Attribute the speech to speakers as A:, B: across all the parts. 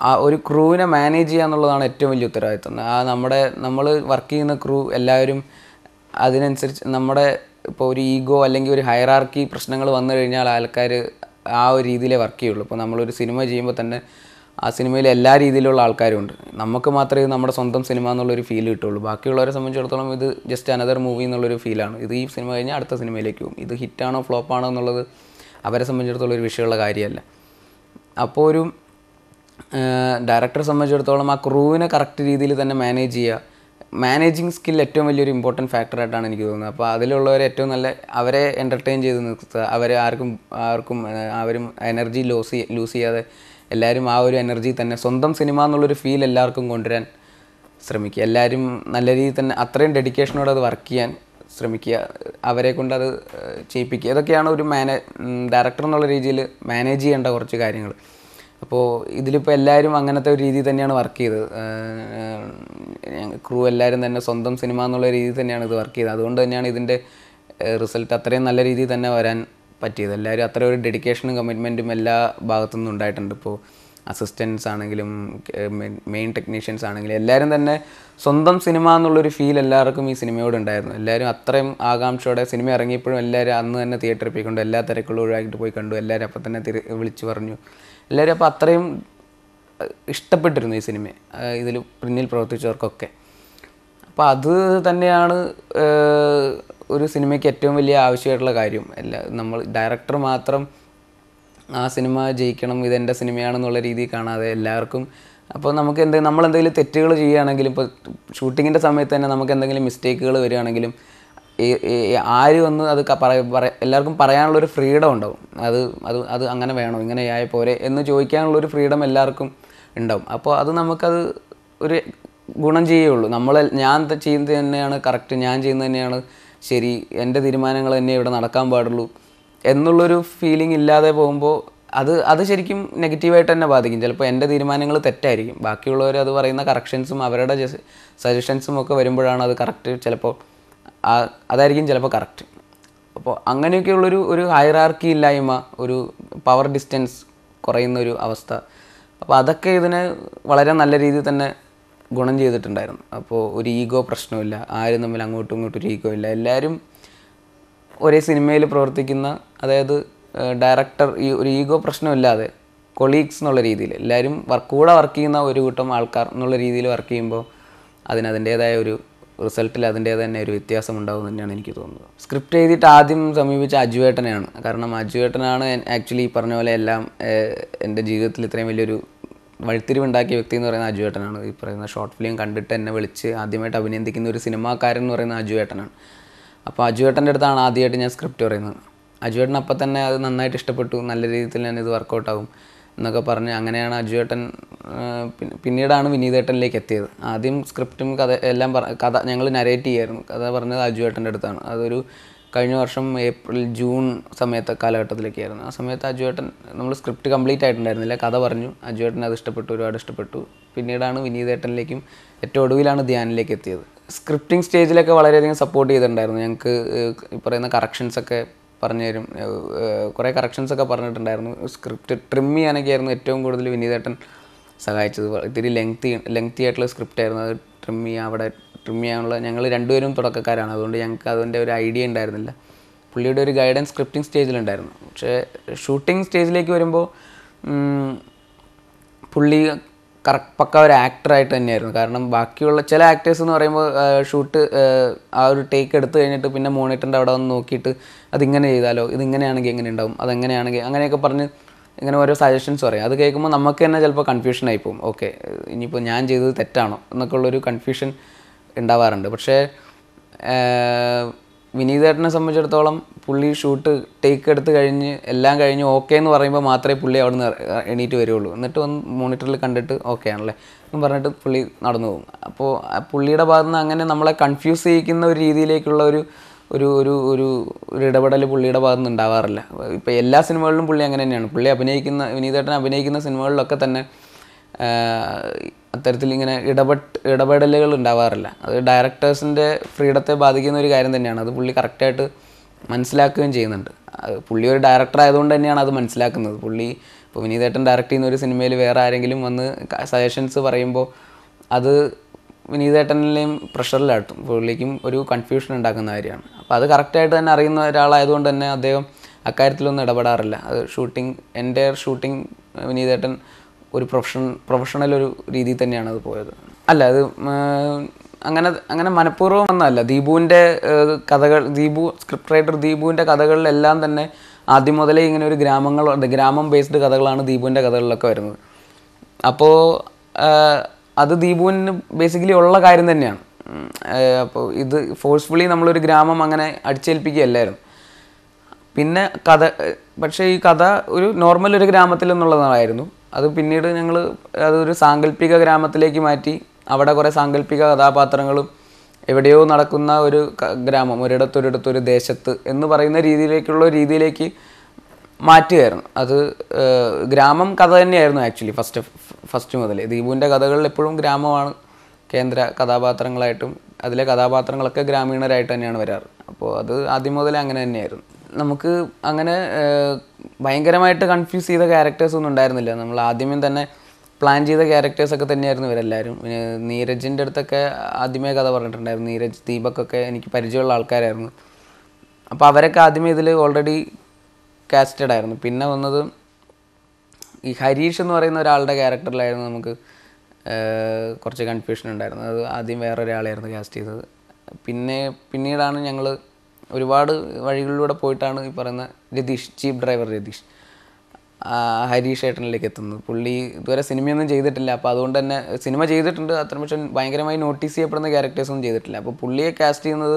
A: ആ ഒരു ക്രൂവിനെ മാനേജ് ചെയ്യുക എന്നുള്ളതാണ് ഏറ്റവും വലിയ ഉത്തരവാദിത്വം ആ നമ്മുടെ നമ്മൾ വർക്ക് ചെയ്യുന്ന ക്രൂ എല്ലാവരും അതിനനുസരിച്ച് നമ്മുടെ ഇപ്പോൾ ഒരു ഈഗോ അല്ലെങ്കിൽ ഒരു ഹയറാർക്കി പ്രശ്നങ്ങൾ വന്നു കഴിഞ്ഞാൽ ആൾക്കാർ ആ ഒരു രീതിയിലേ വർക്ക് ചെയ്യുള്ളൂ ഇപ്പോൾ നമ്മളൊരു സിനിമ ചെയ്യുമ്പോൾ തന്നെ ആ സിനിമയിൽ എല്ലാ രീതിയിലുള്ള ആൾക്കാരും ഉണ്ട് നമുക്ക് മാത്രമേ ഇത് നമ്മുടെ സ്വന്തം സിനിമ എന്നുള്ളൊരു ഫീൽ കിട്ടുള്ളൂ ബാക്കിയുള്ളവരെ സംബന്ധിച്ചിടത്തോളം ഇത് ജസ്റ്റ് അനദർ മൂവി എന്നുള്ളൊരു ഫീലാണ് ഇത് ഈ സിനിമ കഴിഞ്ഞാൽ അടുത്ത സിനിമയിലേക്ക് പോകും ഇത് ഹിറ്റാണോ ഫ്ലോപ്പാണോ എന്നുള്ളത് അവരെ സംബന്ധിച്ചിടത്തോളം ഒരു വിഷയമുള്ള കാര്യമല്ല അപ്പോൾ ഒരു ഡയറക്ടറെ സംബന്ധിച്ചിടത്തോളം ആ ക്രൂവിനെ കറക്റ്റ് രീതിയിൽ തന്നെ മാനേജ് ചെയ്യുക മാനേജിങ് സ്കിൽ ഏറ്റവും വലിയൊരു ഇമ്പോർട്ടൻറ്റ് ഫാക്ടറായിട്ടാണ് എനിക്ക് തോന്നുന്നത് അപ്പോൾ അതിലുള്ളവരെ ഏറ്റവും നല്ല അവരെ എൻ്റർടൈൻ ചെയ്ത് നിർത്തുക അവരെ ആർക്കും ആർക്കും ആ, അവരും എനർജി ലോസ് ലൂസ് ചെയ്യാതെ എല്ലാവരും ആ ഒരു എനർജി തന്നെ സ്വന്തം സിനിമ എന്നുള്ളൊരു ഫീൽ എല്ലാവർക്കും കൊണ്ടുവരാൻ ശ്രമിക്കുക എല്ലാവരും നല്ല രീതിയിൽ തന്നെ അത്രയും ഡെഡിക്കേഷനോടെ അത് വർക്ക് ചെയ്യാൻ ശ്രമിക്കുക അവരെ കൊണ്ട് അത് ഏഹ്, ചെയ്യിപ്പിക്കുക ഇതൊക്കെയാണ് ഒരു മാനേ ഡയറക്ടർ എന്നുള്ള രീതിയിൽ മാനേജ് ചെയ്യേണ്ട കുറച്ച് കാര്യങ്ങൾ അപ്പോൾ ഇതിലിപ്പോൾ എല്ലാവരും അങ്ങനത്തെ ഒരു രീതി തന്നെയാണ് വർക്ക് ചെയ്തത് ക്രൂ എല്ലാവരും തന്നെ സ്വന്തം സിനിമ എന്നുള്ള രീതിയിൽ തന്നെയാണ് ഇത് വർക്ക് ചെയ്തത് അതുകൊണ്ട് തന്നെയാണ് ഇതിൻ്റെ റിസൾട്ട് അത്രയും നല്ല രീതിയിൽ തന്നെ വരാൻ പറ്റിയത് എല്ലാവരും അത്ര ഒരു ഡെഡിക്കേഷനും കമ്മിറ്റ്മെൻറ്റും എല്ലാ ഭാഗത്തു നിന്നും ഉണ്ടായിട്ടുണ്ട് ഇപ്പോൾ അസിസ്റ്റൻസ് ആണെങ്കിലും മെയിൻ ടെക്നീഷ്യൻസ് ആണെങ്കിലും എല്ലാവരും തന്നെ സ്വന്തം സിനിമ എന്നുള്ളൊരു ഫീൽ എല്ലാവർക്കും ഈ സിനിമയോട് ഉണ്ടായിരുന്നു എല്ലാവരും അത്രയും ആകാംക്ഷയോടെ സിനിമ ഇറങ്ങിയപ്പോഴും എല്ലാവരും അന്ന് തന്നെ തിയേറ്ററിൽ പോയി കണ്ടു എല്ലാ തിരക്കുകളും ഒഴിവാക്കിയിട്ട് പോയി കണ്ടു എല്ലാവരും അപ്പം തന്നെ തിരി വിളിച്ചു പറഞ്ഞു എല്ലാവരും അപ്പോൾ അത്രയും അഹ് ഇഷ്ടപ്പെട്ടിരുന്നു ഈ സിനിമ ഇതിൽ പിന്നിൽ പ്രവർത്തിച്ചവർക്കൊക്കെ അപ്പോൾ അത് തന്നെയാണ് ഏഹ്, ഒരു സിനിമയ്ക്ക് ഏറ്റവും വലിയ ആവശ്യമായിട്ടുള്ള കാര്യം എല്ലാ നമ്മൾ ഡയറക്ടർ മാത്രം ആ സിനിമ ജയിക്കണം ഇതെൻ്റെ സിനിമയാണെന്നുള്ള രീതിയിൽ കാണാതെ എല്ലാവർക്കും അപ്പോൾ നമുക്ക് എന്തെങ്കിലും നമ്മൾ എന്തെങ്കിലും തെറ്റുകൾ ചെയ്യുകയാണെങ്കിലും ഇപ്പോൾ ഷൂട്ടിങ്ങിൻ്റെ സമയത്ത് തന്നെ നമുക്ക് എന്തെങ്കിലും മിസ്റ്റേക്കുകൾ വരികയാണെങ്കിലും ഈ- ഈ ആര് വന്ന് അത് ക- പറ പറ- എല്ലാവർക്കും പറയാനുള്ളൊരു ഫ്രീഡം ഉണ്ടാവും അത് അത് അത് അങ്ങനെ വേണോ ഇങ്ങനെ ആയ പോരെ എന്ന് ചോദിക്കാനുള്ളൊരു ഫ്രീഡം എല്ലാവർക്കും ഉണ്ടാവും അപ്പോൾ അത് നമുക്കത് ഒരു ഗുണം ചെയ്യുള്ളൂ നമ്മൾ ഞാൻ ത- ചെയ്യുന്നത് തന്നെയാണ് കറക്റ്റ് ഞാൻ ചെയ്യുന്നത് തന്നെയാണ് ശരി എൻ്റെ തീരുമാനങ്ങൾ തന്നെ ഇവിടെ നടക്കാൻ പാടുള്ളൂ എന്നുള്ളൊരു ഫീലിംഗ് ഇല്ലാതെ പോകുമ്പോൾ അത് അത് ശരിക്കും നെഗറ്റീവായിട്ട് തന്നെ ബാധിക്കും ചിലപ്പോൾ എൻ്റെ തീരുമാനങ്ങൾ തെറ്റായിരിക്കും ബാക്കിയുള്ളവർ അത് പറയുന്ന കറക്ഷൻസും അവരുടെ സജഷൻസും ഒക്കെ വരുമ്പോഴാണ് അത് കറക്റ്റ് ചിലപ്പോൾ ആ- അതായിരിക്കും ചിലപ്പോൾ കറക്റ്റ് അപ്പോൾ അങ്ങനെയൊക്കെയുള്ളൊരു ഒരു ഹൈറാർക്കി ഇല്ലായ്മ ഒരു പവർ ഡിസ്റ്റൻസ് കുറയുന്ന ഒരു അവസ്ഥ അപ്പോൾ അതൊക്കെ ഇതിനെ വളരെ നല്ല രീതിയിൽ തന്നെ ഗുണം ചെയ്തിട്ടുണ്ടായിരുന്നു അപ്പോൾ ഒരു ഈഗോ പ്രശ്നമില്ല ആരും തമ്മിൽ അങ്ങോട്ടും ഇങ്ങോട്ടും ഒരു ഈഗോ ഇല്ല എല്ലാവരും ഒരേ സിനിമയിൽ പ്രവർത്തിക്കുന്ന അതായത് ഡയറക്ടർ ഈ ഒരു ഈഗോ പ്രശ്നമില്ലാതെ കൊളീഗ്സ് എന്നുള്ള രീതിയിൽ എല്ലാവരും വർക്ക് കൂടെ വർക്ക് ചെയ്യുന്ന ഒരു കൂട്ടം ആൾക്കാർ എന്നുള്ള രീതിയിൽ വർക്ക് ചെയ്യുമ്പോൾ അതിന് അതിൻ്റേതായ ഒരു റിസൾട്ടിൽ അതിൻ്റേതായ തന്നെ ഒരു വ്യത്യാസം ഉണ്ടാവും തന്നെയാണ് എനിക്ക് തോന്നുന്നത് സ്ക്രിപ്റ്റ് എഴുതിയിട്ട് ആദ്യം സമീപിച്ച അജുവേട്ടനെയാണ് കാരണം അജുവേട്ടനാണ് ആക്ച്വലി ഈ പറഞ്ഞ പോലെ എല്ലാം ഏഹ്, എൻ്റെ ജീവിതത്തിൽ ഇത്രയും വലിയൊരു വഴിത്തിരിവുണ്ടാക്കിയ വ്യക്തി എന്ന് പറയുന്ന അജുവേട്ടനാണ് ഈ പറയുന്ന ഷോർട്ട് ഫിലിം കണ്ടിട്ട് എന്നെ വിളിച്ച് ആദ്യമായിട്ട് അഭിനന്ദിക്കുന്ന ഒരു സിനിമാക്കാരൻ എന്ന് പറയുന്ന അജുവേട്ടനാണ് അപ്പോൾ അജുവേട്ടൻ്റെ അടുത്താണ് ആദ്യമായിട്ട് ഞാൻ സ്ക്രിപ്റ്റ് പറയുന്നത് അജുവേട്ടൻ അപ്പം തന്നെ അത് നന്നായിട്ട് ഇഷ്ടപ്പെട്ടു നല്ല രീതിയിൽ തന്നെ ഇത് വർക്കൗട്ട് ആവും എന്നൊക്കെ പറഞ്ഞ് അങ്ങനെയാണ് അജുവേട്ടൻ ആ, പിന്ന- പിന്നീടാണ് വിനീതേട്ടനിലേക്ക് എത്തിയത് ആദ്യം സ്ക്രിപ്റ്റും കഥ എല്ലാം പറ കഥ ഞങ്ങൾ നരേറ്റ് ചെയ്യായിരുന്നു കഥ പറഞ്ഞത് അജുവേട്ടൻ്റെ അടുത്താണ് അതൊരു കഴിഞ്ഞ വർഷം ഏപ്രിൽ ജൂൺ സമയത്തെ കാലഘട്ടത്തിലൊക്കെ ആയിരുന്നു ആ സമയത്ത് അജുവേട്ടൻ നമ്മൾ സ്ക്രിപ്റ്റ് കംപ്ലീറ്റ് ആയിട്ടുണ്ടായിരുന്നില്ല കഥ പറഞ്ഞു അജുവേട്ടൻ അത് ഇഷ്ടപ്പെട്ടു ഒരുപാട് ഇഷ്ടപ്പെട്ടു പിന്നീടാണ് വിനീതേട്ടനിലേക്കും ഏറ്റവും ഒടുവിലാണ് ധ്യാനിലേക്ക് എത്തിയത് സ്ക്രിപ്റ്റിംഗ് സ്റ്റേജിലൊക്കെ വളരെയധികം സപ്പോർട്ട് ചെയ്തിട്ടുണ്ടായിരുന്നു ഞങ്ങൾക്ക് ഈ പറയുന്ന കറക്ഷൻസ് ഒക്കെ പറഞ്ഞു തരും കുറേ കറക്ഷൻസ് ഒക്കെ പറഞ്ഞിട്ടുണ്ടായിരുന്നു സ്ക്രിപ്റ്റ് ട്രിം ചെയ്യാനൊക്കെ ആയിരുന്നു ഏറ്റവും കൂടുതൽ വിനീതേട്ടൻ സഹായിച്ചത് വ- ഇത്തിരി ലെങ്തി ലെങ്തി ആയിട്ടുള്ള സ്ക്രിപ്റ്റ് ആയിരുന്നു അത് ട്രിം ചെയ്യാൻ അവിടെ ട്രിം ചെയ്യാനുള്ള ഞങ്ങൾ രണ്ടുപേരും തുടക്കക്കാരാണ് അതുകൊണ്ട് ഞങ്ങൾക്ക് അതിൻ്റെ ഒരു ഐഡിയ ഉണ്ടായിരുന്നില്ല പുള്ളിയുടെ ഒരു ഗൈഡൻസ് സ്ക്രിപ്റ്റിംഗ് സ്റ്റേജിലുണ്ടായിരുന്നു പക്ഷേ ഷൂട്ടിംഗ് സ്റ്റേജിലേക്ക് വരുമ്പോൾ ഉം, പുള്ളി കറക്റ്റ് പക്ക ഒരു ആക്ടറായിട്ട് തന്നെയായിരുന്നു കാരണം ബാക്കിയുള്ള ചില ആക്ടേഴ്സ് എന്ന് പറയുമ്പോൾ ഷൂട്ട് ആ ഒരു ടേക്ക് എടുത്തു കഴിഞ്ഞിട്ട് പിന്നെ മോണിറ്ററിൻ്റെ അവിടെ വന്ന് നോക്കിയിട്ട് അതിങ്ങനെ ചെയ്താലോ ഇതിങ്ങനെയാണെങ്കിൽ എങ്ങനെ ഉണ്ടാവും അതെങ്ങനെയാണെങ്കിൽ അങ്ങനെയൊക്കെ പറഞ്ഞ് ഇങ്ങനെ ഓരോ സജഷൻസ് പറയും അത് കേൾക്കുമ്പോൾ നമുക്ക് തന്നെ ചിലപ്പോൾ കൺഫ്യൂഷൻ ആയി പോകും ഓക്കെ ഇനിയിപ്പോൾ ഞാൻ ചെയ്തത് തെറ്റാണോ എന്നൊക്കെ ഉള്ളൊരു കൺഫ്യൂഷൻ ഉണ്ടാവാറുണ്ട് പക്ഷേ ആഹ് വിനീതേട്ടനെ സംബന്ധിച്ചിടത്തോളം പുള്ളി ഷൂട്ട് ടേക്ക് എടുത്ത് കഴിഞ്ഞ് എല്ലാം കഴിഞ്ഞ് ഓക്കെ എന്ന് പറയുമ്പോൾ മാത്രമേ പുള്ളി അവിടെ നിന്ന് എണീറ്റ് വരുള്ളൂ എന്നിട്ട് ഒന്ന് മോണിറ്ററിൽ കണ്ടിട്ട് ഓക്കെ ആണല്ലേ എന്ന് പറഞ്ഞിട്ട് പുള്ളി നടന്നു പോകും അപ്പോൾ ആ പുള്ളിയുടെ ഭാഗത്ത് നിന്ന് അങ്ങനെ നമ്മളെ കൺഫ്യൂസ് ചെയ്യിക്കുന്ന ഒരു രീതിയിലേക്കുള്ള ഒരു ഒരു ഒരു ഒരു ഒരു ഇടപെടൽ പുള്ളിയുടെ ഭാഗത്ത് നിന്ന് ഉണ്ടാവാറില്ല ഇപ്പോൾ എല്ലാ സിനിമകളിലും പുള്ളി അങ്ങനെ തന്നെയാണ് പുള്ളി അഭിനയിക്കുന്ന വിനീതേട്ടൻ അഭിനയിക്കുന്ന സിനിമകളിലൊക്കെ തന്നെ ആഹ് അത്തരത്തിൽ ഇങ്ങനെ ഇടപെട്ട് ഇടപെടലുകൾ ഉണ്ടാവാറില്ല അത് ഡയറക്ടേഴ്സിൻ്റെ ഫ്രീഡത്തെ ബാധിക്കുന്ന ഒരു കാര്യം തന്നെയാണ് അത് പുള്ളി കറക്റ്റായിട്ട് മനസ്സിലാക്കുകയും ചെയ്യുന്നുണ്ട് അത് പുള്ളി ഒരു ഡയറക്ടർ ആയതുകൊണ്ട് തന്നെയാണ് അത് മനസ്സിലാക്കുന്നത് പുള്ളി ഇപ്പോൾ വിനീതേട്ടൻ ഡയറക്റ്റ് ചെയ്യുന്ന ഒരു സിനിമയിൽ വേറെ ആരെങ്കിലും വന്ന് സജഷൻസ് പറയുമ്പോൾ അത് വിനീതേട്ടനിലെയും പ്രഷറിലാട്ടും പുള്ളിക്കും ഒരു കൺഫ്യൂഷൻ ഉണ്ടാക്കുന്ന കാര്യമാണ് അപ്പോൾ അത് കറക്റ്റായിട്ട് തന്നെ അറിയുന്ന ഒരാളായതുകൊണ്ട് തന്നെ അദ്ദേഹം അക്കാര്യത്തിലൊന്നും ഇടപെടാറില്ല അത് ഷൂട്ടിംഗ് എൻ്റെ ഷൂട്ടിംഗ് വിനീതേട്ടൻ ഒരു പ്രൊഫഷൻ പ്രൊഫഷണൽ ഒരു രീതിയിൽ തന്നെയാണ് അത് പോയത് അല്ല അത് ഉം, അങ്ങനെ അങ്ങനെ മനഃപൂർവ്വം ഒന്നല്ല ദീപുവിൻ്റെ ഏഹ്, കഥകൾ ദീപു സ്ക്രിപ്റ്റ് റൈറ്റർ ദീപുവിൻ്റെ കഥകളിലെല്ലാം തന്നെ ആദ്യം മുതലേ ഇങ്ങനെ ഒരു ഗ്രാമങ്ങൾ ഗ്രാമം ബേസ്ഡ് കഥകളാണ് ദീപുവിൻ്റെ കഥകളിലൊക്കെ വരുന്നത് അപ്പോൾ അത് ദീപുവിന് ബേസിക്കലി ഉള്ള കാര്യം തന്നെയാണ് അപ്പോൾ ഇത് ഫോഴ്സ്ഫുള്ളി നമ്മളൊരു ഗ്രാമം അങ്ങനെ അടിച്ചേൽപ്പിക്കുകയല്ലായിരുന്നു പിന്നെ കഥ പക്ഷേ ഈ കഥ ഒരു നോർമൽ ഒരു ഗ്രാമത്തിൽ എന്നുള്ളതായിരുന്നു അത് പിന്നീട് ഞങ്ങൾ അതൊരു സാങ്കല്പിക ഗ്രാമത്തിലേക്ക് മാറ്റി അവിടെ കുറേ സാങ്കല്പിക കഥാപാത്രങ്ങളും എവിടെയോ നടക്കുന്ന ഒരു ക- ഗ്രാമം ഒരിടത്തൊരിടത്തൊരു ദേശത്ത് എന്ന് പറയുന്ന രീതിയിലേക്കുള്ള ഒരു രീതിയിലേക്ക് മാറ്റുകയായിരുന്നു അത് ഏഹ്, ഗ്രാമം കഥ തന്നെയായിരുന്നു ആക്ച്വലി ഫസ്റ്റ് ഫസ്റ്റ് മുതലേ ദീപുവിൻ്റെ കഥകളിൽ എപ്പോഴും ഗ്രാമമാണ് കേന്ദ്ര കഥാപാത്രങ്ങളായിട്ടും അതിലെ കഥാപാത്രങ്ങളൊക്കെ ഗ്രാമീണരായിട്ട് തന്നെയാണ് വരാറ് അപ്പോൾ അത് ആദ്യം മുതലേ അങ്ങനെ തന്നെയായിരുന്നു നമുക്ക് അങ്ങനെ ഏഹ്, ഭയങ്കരമായിട്ട് കൺഫ്യൂസ് ചെയ്ത ക്യാരക്ടേഴ്സ് ഒന്നും ഉണ്ടായിരുന്നില്ല നമ്മൾ ആദ്യമേ തന്നെ പ്ലാൻ ചെയ്ത ക്യാരക്ടേഴ്സ് ഒക്കെ തന്നെയായിരുന്നു ഇവരെല്ലാവരും പിന്നെ നീരജിൻ്റെ അടുത്തൊക്കെ ആദ്യമേ കഥ പറഞ്ഞിട്ടുണ്ടായിരുന്നു നീരജ് ദീപക്കൊക്കെ എനിക്ക് പരിചയമുള്ള ആൾക്കാരായിരുന്നു അപ്പോൾ അവരൊക്കെ ആദ്യമേ ഇതിൽ ഓൾറെഡി കാസ്റ്റഡ് ആയിരുന്നു പിന്നെ വന്നത് ഈ ഹരീഷ് എന്ന് പറയുന്ന ഒരാളുടെ ക്യാരക്ടറിലായിരുന്നു നമുക്ക് ഏഹ്, കുറച്ച് കൺഫ്യൂഷൻ ഉണ്ടായിരുന്നു അത് ആദ്യം വേറെ ഒരാളെയായിരുന്നു കാസ്റ്റ് ചെയ്തത് പിന്നെ പിന്നീടാണ് ഞങ്ങൾ ഒരുപാട് വഴികളിലൂടെ പോയിട്ടാണ് ഈ പറയുന്ന രതീഷ് ചീഫ് ഡ്രൈവർ രതീഷ് ആ, ഹരീഷ് ഏട്ടനിലേക്ക് എത്തുന്നത് പുള്ളി ഇതുവരെ സിനിമയൊന്നും ചെയ്തിട്ടില്ല അപ്പോൾ അതുകൊണ്ട് തന്നെ സിനിമ ചെയ്തിട്ടുണ്ട് അത്ര പക്ഷേ ഭയങ്കരമായി നോട്ടീസ് ചെയ്യപ്പെടുന്ന ക്യാരക്ടേഴ്സൊന്നും ചെയ്തിട്ടില്ല അപ്പോൾ പുള്ളിയെ കാസ്റ്റ് ചെയ്യുന്നത്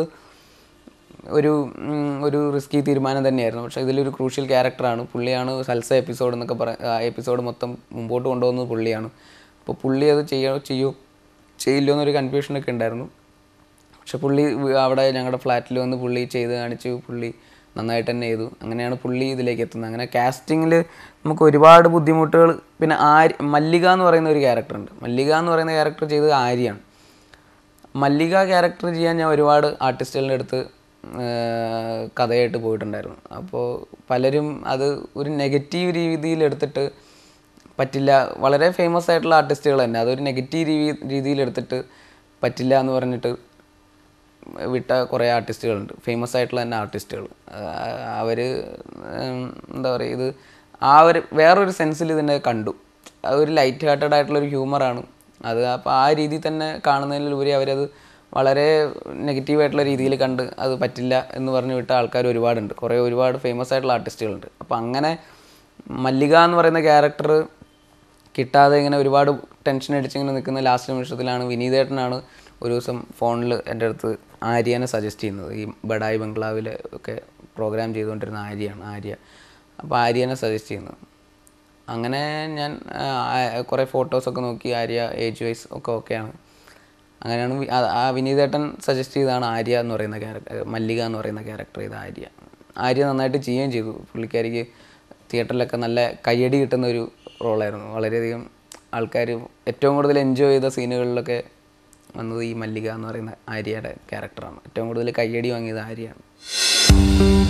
A: ഒരു ഉം, ഒരു റിസ്കി തീരുമാനം തന്നെയായിരുന്നു പക്ഷേ ഇതിലൊരു ക്രൂഷ്യൽ ക്യാരക്ടറാണ് പുള്ളിയാണ് സൽസ എപ്പിസോഡ് എന്നൊക്കെ പറ ആ എപ്പിസോഡ് മൊത്തം മുമ്പോട്ട് കൊണ്ടുപോകുന്നത് പുള്ളിയാണ് അപ്പോൾ പുള്ളി അത് ചെയ്യോ ചെയ്യോ ചെയ്യില്ലോ എന്നൊരു കൺഫ്യൂഷനൊക്കെ ഉണ്ടായിരുന്നു പക്ഷെ പുള്ളി വ- അവിടെ ഞങ്ങളുടെ ഫ്ലാറ്റിൽ വന്ന് പുള്ളി ചെയ്ത് കാണിച്ചു പുള്ളി നന്നായിട്ട് തന്നെ ചെയ്തു അങ്ങനെയാണ് പുള്ളി ഇതിലേക്ക് എത്തുന്നത് അങ്ങനെ കാസ്റ്റിങ്ങിൽ നമുക്ക് ഒരുപാട് ബുദ്ധിമുട്ടുകൾ പിന്നെ ആര് മല്ലിക എന്ന് പറയുന്ന ഒരു ക്യാരക്ടർ ഉണ്ട് മല്ലിക എന്ന് പറയുന്ന ക്യാരക്ടർ ചെയ്തത് ആര്യാണ് മല്ലിക ക്യാരക്ടർ ചെയ്യാൻ ഞാൻ ഒരുപാട് ആർട്ടിസ്റ്റുകളുടെ അടുത്ത് ആഹ് കഥയായിട്ട് പോയിട്ടുണ്ടായിരുന്നു അപ്പോൾ പലരും അത് ഒരു നെഗറ്റീവ് രീതിയിൽ എടുത്തിട്ട് പറ്റില്ല വളരെ ഫേമസ് ആയിട്ടുള്ള ആർട്ടിസ്റ്റുകൾ തന്നെ അതൊരു നെഗറ്റീവ് രീതി രീതിയിൽ എടുത്തിട്ട് പറ്റില്ല എന്ന് പറഞ്ഞിട്ട് വിട്ട കുറേ ആർട്ടിസ്റ്റുകളുണ്ട് ഫേമസ് ആയിട്ടുള്ള തന്നെ ആർട്ടിസ്റ്റുകൾ അവർ എന്താ പറയുക ഇത് ആ ഒരു വേറൊരു സെൻസിൽ ഇതിനെ കണ്ടു അത് ഒരു ലൈറ്റ് ഹാർട്ടഡ് ആയിട്ടുള്ള ഒരു ഹ്യൂമറാണ് അത് അപ്പോൾ ആ രീതിയിൽ തന്നെ കാണുന്നതിലുപരി അവരത് വളരെ നെഗറ്റീവായിട്ടുള്ള രീതിയിൽ കണ്ട് അത് പറ്റില്ല എന്ന് പറഞ്ഞ് വിട്ട ആൾക്കാർ ഒരുപാടുണ്ട് കുറേ ഒരുപാട് ഫേമസ് ആയിട്ടുള്ള ആർട്ടിസ്റ്റുകളുണ്ട് അപ്പോൾ അങ്ങനെ മല്ലിക എന്ന് പറയുന്ന ക്യാരക്ടർ കിട്ടാതെ ഇങ്ങനെ ഒരുപാട് ടെൻഷൻ അടിച്ചിങ്ങനെ നിൽക്കുന്ന ലാസ്റ്റ് നിമിഷത്തിലാണ് വിനീതേട്ടനാണ് ഒരു ദിവസം ഫോണിൽ എൻ്റെ അടുത്ത് ആര്യനെ സജസ്റ്റ് ചെയ്യുന്നത് ഈ ബഡായി ബംഗ്ലാവിൽ ഒക്കെ പ്രോഗ്രാം ചെയ്തുകൊണ്ടിരുന്ന ആര്യയാണ് ആര്യ അപ്പോൾ ആര്യനെ സജസ്റ്റ് ചെയ്യുന്നത് അങ്ങനെ ഞാൻ ആ, ആ, കുറേ ഫോട്ടോസൊക്കെ നോക്കി ആര്യ ഏജ് വൈസ് ഒക്കെ ഓക്കെയാണ് അങ്ങനെയാണ് വി- ആ- ആ വിനീതേട്ടൻ സജസ്റ്റ് ചെയ്തതാണ് ആര്യ എന്ന് പറയുന്ന ക്യാരക്ടർ മല്ലിക എന്ന് പറയുന്ന ക്യാരക്ടർ ചെയ്ത ആര്യ ആര്യ നന്നായിട്ട് ചെയ്യുകയും ചെയ്തു പുള്ളിക്കാരിക്ക് തിയേറ്ററിലൊക്കെ നല്ല കയ്യടി കിട്ടുന്ന ഒരു റോളായിരുന്നു വളരെയധികം ആൾക്കാർ ഏറ്റവും കൂടുതൽ എൻജോയ് ചെയ്ത സീനുകളിലൊക്കെ വന്നത് ഈ മല്ലിക എന്ന് പറയുന്ന ആര്യയുടെ ക്യാരക്ടറാണ് ഏറ്റവും കൂടുതൽ കയ്യടി വാങ്ങിയത് ആര്യയാണ്